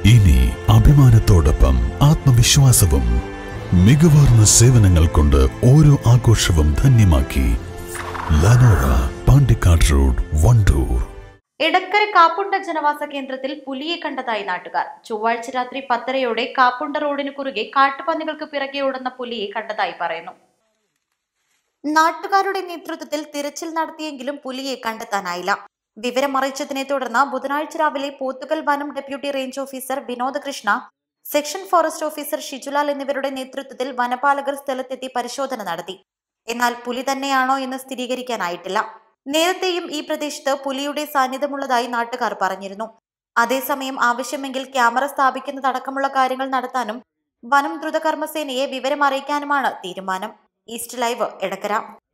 ഇനി അഭിമാനത്തോടൊപ്പം ആത്മവിശ്വാസവും മികവാർന്ന സേവനങ്ങൾ കൊണ്ട് ഓരോ ആഘോഷവും ധന്യമാക്കി ലനോറ പാണ്ടിക്കാട് റോഡ് വണ്ടൂർ എടക്കര കാപ്പുണ്ട ജനവാസ കേന്ദ്രത്തിൽ പുലിയെ കണ്ടതായി നാട്ടുകാർ ചൊവ്വാഴ്ച രാത്രി പത്തരയോടെ കാപ്പുണ്ട റോഡിന് കുറുകെ കാട്ടുപന്നികൾക്ക് പിറകെ ഓടുന്ന പുലിയെ കണ്ടതായി പറയുന്നു നാട്ടുകാരുടെ നേതൃത്വത്തിൽ തിരച്ചിൽ നടത്തിയെങ്കിലും പുലിയെ കണ്ടെത്താനായില്ല വിവരം അറിയിച്ചതിനെ തുടർന്ന് ബുധനാഴ്ച രാവിലെ പോത്തുകൽ വനം deputy range officer Vinod Krishna section forest officer Shijulal എന്നിവരുടെ നേതൃത്വത്തിൽ വനപാലകർ സ്ഥലത്തെത്തി പരിശോധന നടത്തി എന്നാൽ പുലി തന്നെയാണോ എന്ന് സ്ഥിരീകരിക്കാനായിട്ടില്ല നേരത്തെയും ഈ പ്രദേശത്ത് പുലിയുടെ സാന്നിധ്യമുള്ളതായി നാട്ടുകാർ പറഞ്ഞിരുന്നു അതേസമയം ആവശ്യമെങ്കിൽ ക്യാമറ സ്ഥാപിക്കുന്നതടക്കമുള്ള കാര്യങ്ങൾ നടത്താനും വനം ദ്രുതകർമ്മസേനയെ വിവരം അറിയിക്കാനുമാണ് തീരുമാനം ഈസ്റ്റ് ലൈവ് എടക്കര